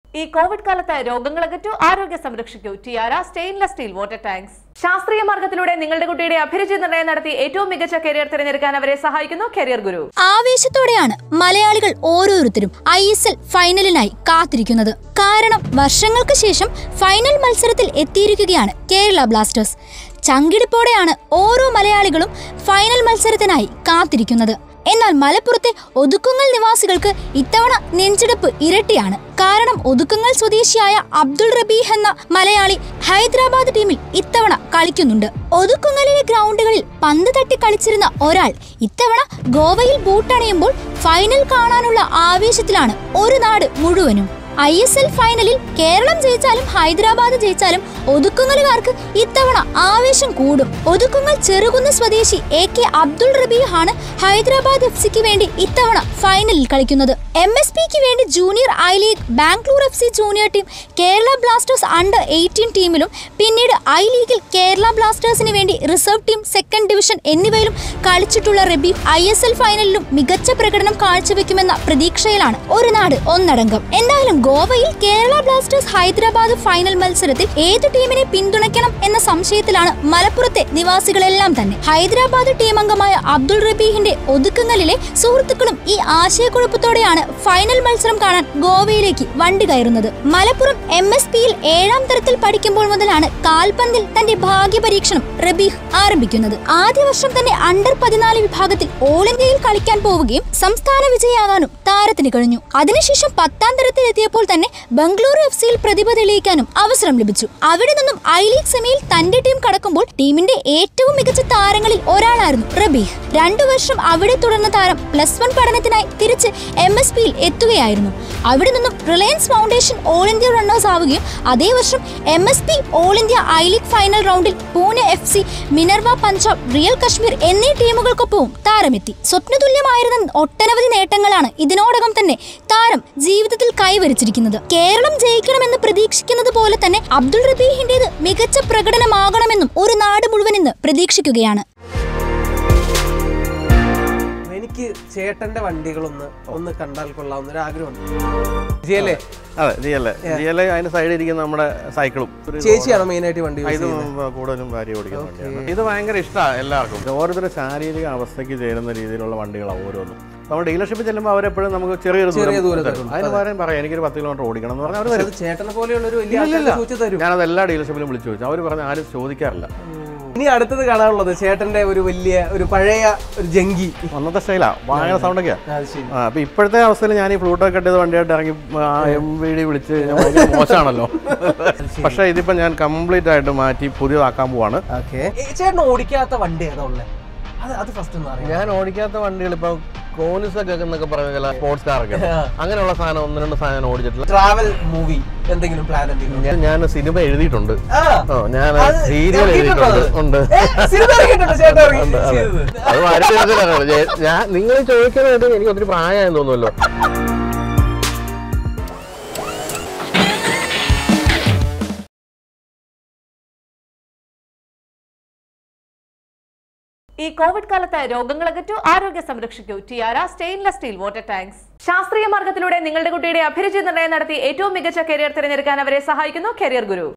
ഈ കോവിഡ് കാലത്ത് രോഗങ്ങൾ അകറ്റൂ ആരോഗ്യം സംരക്ഷിക്കൂ Tiara stainless steel water tanks ശാസ്ത്രീയ മാർഗത്തിലൂടെ നിങ്ങളുടെ കുട്ടിയുടെ അഭിരുചി നിർണ്ണയം നടത്തി ഏറ്റവും മികച്ച കരിയർ തിരഞ്ഞെടുക്കാൻ അവരെ സഹായിക്കുന്നു കരിയർ ഗുരു ആവേശത്തോടെയാണ് മലയാളികൾ ഓരോരുത്തരും ഐ എസ് എൽ ഫൈനലിനായി കാത്തിരിക്കുന്നത് കാരണം വർഷങ്ങൾക്ക് ശേഷം ഫൈനൽ മത്സരത്തിൽ എത്തിയിരിക്കുകയാണ് കേരള ബ്ലാസ്റ്റേഴ്സ് ചങ്കിടിപ്പോടെയാണ് ഓരോ മലയാളികളും ഫൈനൽ മത്സരത്തിനായി കാത്തിരിക്കുന്നത് എന്നാൽ മലപ്പുറത്തെ ഒതുക്കുങ്ങൽ നിവാസികൾക്ക് ഇത്തവണ നെഞ്ചെടുപ്പ് ഇരട്ടിയാണ് കാരണം ഒതുക്കുങ്ങൽ സ്വദേശിയായ അബ്ദുൾ റബീഹ് എന്ന മലയാളി ഹൈദരാബാദ് ടീമിൽ ഇത്തവണ കളിക്കുന്നുണ്ട് ഒതുക്കുങ്ങലിലെ ഗ്രൗണ്ടുകളിൽ പന്ത് തട്ടി കളിച്ചിരുന്ന ഒരാൾ ഇത്തവണ ഗോവയിൽ ബൂട്ടണിയുമ്പോൾ ഫൈനൽ കാണാനുള്ള ആവേശത്തിലാണ് ഒരു നാട് മുഴുവനും ഐ എസ് എൽ ഫൈനലിൽ കേരളം ജയിച്ചാലും ഹൈദരാബാദ് ജയിച്ചാലും ഒതുക്കുങ്ങലുകാർക്ക് ഇത്തവണ ആവേശം കൂടും ഒതുക്കുങ്ങൽ ചെറുകുന്ന് സ്വദേശി എ കെ അബ്ദുൾ റബീഹാണ് ഹൈദരാബാദ് എഫ് സിക്ക് വേണ്ടി ഇത്തവണ ഫൈനലിൽ കളിക്കുന്നത് എം എസ് പിക്ക് വേണ്ടി junior I league Bangalore F C junior team Kerala blasters under eighteen ടീമിലും പിന്നീട് ഐ ലീഗിൽ കേരള ബ്ലാസ്റ്റേഴ്സിന് വേണ്ടി റിസർവ് ടീം സെക്കൻഡ് ഡിവിഷൻ എന്നിവയിലും കളിച്ചിട്ടുള്ള റബീ ഐ എസ് എൽ ഫൈനലിലും മികച്ച പ്രകടനം കാഴ്ചവെക്കുമെന്ന പ്രതീക്ഷയിലാണ് ഒരു നാട് ഒന്നടങ്കം എന്തായാലും ഗോവയിൽ കേരള ബ്ലാസ്റ്റേഴ്സ് ഹൈദരാബാദ് ഫൈനൽ മത്സരത്തിൽ ഏത് ടീമിനെ പിന്തുണയ്ക്കണം എന്ന സംശയത്തിലാണ് മലപ്പുറത്തെ നിവാസികളെല്ലാം തന്നെ ഹൈദരാബാദ് ടീം അംഗമായ അബ്ദുൾ റബീഹിന്റെ ഒതുക്കുങ്ങലിലെ സുഹൃത്തുക്കളും ഈ ആശയക്കുഴപ്പത്തോടെയാണ് ഫൈനൽ മത്സരം കാണാൻ ഗോവയിലേക്ക് വണ്ടി കയറുന്നത് മലപ്പുറം എം എസ് പിയിൽ ഏഴാം തരത്തിൽ പഠിക്കുമ്പോൾ മുതലാണ് കാൽപന്തിൽ തന്റെ ഭാഗ്യ പരീക്ഷണം റബീഹ് ആരംഭിക്കുന്നത് ആദ്യ വർഷം തന്നെ അണ്ടർ പതിനാല് വിഭാഗത്തിൽ ഓൾ ഇന്ത്യയിൽ കളിക്കാൻ പോവുകയും സംസ്ഥാന വിജയിയാകാനും താരത്തിന് കഴിഞ്ഞു അതിനുശേഷം പത്താം തരത്തിൽ എത്തിയപ്പോൾ തന്നെ ബംഗളൂരു എഫ് സിയിൽ പ്രതിഭ തെളിയിക്കാനും അവസരം ലഭിച്ചു അവിടെ നിന്നും ഐ ലീഗ് സെമിയിൽ തന്റെ ടീം കടക്കുമ്പോൾ ടീമിന്റെ ഏറ്റവും മികച്ച താരങ്ങളിൽ ഒരാളായിരുന്നു റബീഹ് രണ്ടു വർഷം അവിടെ തുടർന്ന താരം പ്ലസ് വൺ പഠനത്തിനായി തിരിച്ച് എം എസ് പിയിൽ എത്തുകയായിരുന്നു അവിടെ നിന്നും Reliance foundation all India runners ആവുകയും അതേ വർഷം M S P all India I league final round Pune F C Minerva Punjab real Kashmir എന്നീ ടീമുകൾക്കൊപ്പവും താരമെത്തി സ്വപ്നതുല്യമായിരുന്ന ഒട്ടനവധി നേട്ടങ്ങളാണ് ഇതിനോടകം തന്നെ താരം ജീവിതത്തിൽ കൈവരിച്ചിരിക്കുന്നത് കേരളം ജയിക്കണമെന്ന് പ്രതീക്ഷിക്കുന്നത് പോലെ തന്നെ അബ്ദുൾ റബീഹിന്റേത് മികച്ച പ്രകടനമാകണമെന്നും ഒരു നാട് മുഴുവൻ ഇന്ന് പ്രതീക്ഷിക്കുകയാണ് എനിക്ക് ചേട്ടന്റെ വണ്ടികളൊന്ന് ഒന്ന് കണ്ടാൽ കൊള്ളാവുന്ന ഒരു ആഗ്രഹമുണ്ട് ജിയല്ലേ അതെ ജി എൽ ജി എൽ അതിന്റെ സൈഡിൽ ഇരിക്കുന്ന നമ്മുടെ സൈക്കിളും ഒരു ചേച്ചിയാണ് മെയിൻ ആയിട്ട് വണ്ടി use ഇത് ചെയ്യുന്നത്? കൂടുതലും ഭാര്യ ഓടിക്കുന്ന വണ്ടിയാണ് ഇത് ഭയങ്കര ഇഷ്ടമാണ് എല്ലാവർക്കും ഓരോരുത്തരുടെ ശാരീരിക അവസ്ഥയ്ക്ക് ചേരുന്ന രീതിയിലുള്ള വണ്ടികളാണ് ഓരോന്നും നമ്മൾ ഡീലർഷിപ്പിൽ ചെല്ലുമ്പോൾ അവരെപ്പോഴും നമുക്ക് ചെറിയൊരു ദൂരം ചെറിയ ദൂരം തരും. അതിന് പകരം പറയാം എനിക്കൊരു പത്ത് കിലോമീറ്റർ ഓടിക്കണം എന്ന് പറഞ്ഞാൽ അവർ പക്ഷെ തരും അത് ചേട്ടനെ പോലെയുള്ള ഒരു വലിയ ഇല്ലില്ല. ആൾക്കാരെ സൂചിച്ച് തരും ഞാനത് എല്ലാ ഡീലർഷിപ്പിലും വിളിച്ചു ചോദിച്ചു അവർ പറഞ്ഞ ആരും ചോദിക്കാറില്ല ഇനി അടുത്തത് കാണാനുള്ളത് ചേട്ടന്റെ ഒരു വലിയ ഒരു പഴയ ഒരു ജങ്കി അന്നത്തെ സ്റ്റൈലാ ഭയങ്കര സൗണ്ടൊക്കെയാ അത് ശരി ആ അപ്പൊ ഇപ്പോഴത്തെ അവസ്ഥയിൽ ഞാൻ ഈ ഫ്ലൂട്ടൊക്കെ കെട്ടിയത് വണ്ടിയായിട്ട് ഇറങ്ങി എം വി ഡി വിളിച്ച് ഞാൻ ഭയങ്കര മോശമാണല്ലോ പക്ഷേ ഇതിപ്പോ ഞാൻ കംപ്ലീറ്റ് ആയിട്ട് മാറ്റി പുതിയതാക്കാൻ പോവാണ് ഓക്കെ ചേട്ടൻ ഓടിക്കാത്ത വണ്ടി ഏതാ ഉള്ളത് അത് അത് ഫസ്റ്റ് ഒന്ന് അറിയാം ഞാൻ ഓടിക്കാത്ത വണ്ടികൾ ഇപ്പൊ കോനിസൊക്കെ എന്നൊക്കെ പറയുന്ന ചില സ്പോർട്സ് കാറൊക്കെ ഉണ്ട്. അങ്ങനെയുള്ള സാധനം ഒന്ന് രണ്ട് സാധനം ഞാൻ ഓടിച്ചിട്ടില്ല ട്രാവൽ മൂവി എന്തെങ്കിലും പ്ലാൻ എന്തെങ്കിലും ഞാൻ ഞാൻ സിനിമ എഴുതിയിട്ടുണ്ട് ആ. ഓ ഞാൻ അത് സീരിയൽ ഇറക്കിയിട്ടുണ്ടോ എഴുതിയിട്ടുണ്ട് അത്? ഉണ്ട് ഏ, സിനിമ ഇറക്കിയിട്ടുണ്ടോ ചേട്ടൻ ഇറക്കി ഉണ്ട്, അതെ. ചെയ്തത്? അത് വാരി ചേർത്തിട്ടാണ്. ഞാൻ- ഞാൻ നിങ്ങൾ ചോദിക്കുന്നത് എനിക്ക് ഒത്തിരി പ്രായമായെന്ന് തോന്നുമല്ലോ ഈ കോവിഡ് കാലത്ത് രോഗങ്ങൾ അകറ്റൂ ആരോഗ്യം സംരക്ഷിക്കൂ Tiara stainless steel water tanks ശാസ്ത്രീയ മാർഗത്തിലൂടെ നിങ്ങളുടെ കുട്ടിയുടെ അഭിരുചി നിർണ്ണയം നടത്തി ഏറ്റവും മികച്ച കരിയർ തിരഞ്ഞെടുക്കാൻ അവരെ സഹായിക്കുന്നു കരിയർ ഗുരു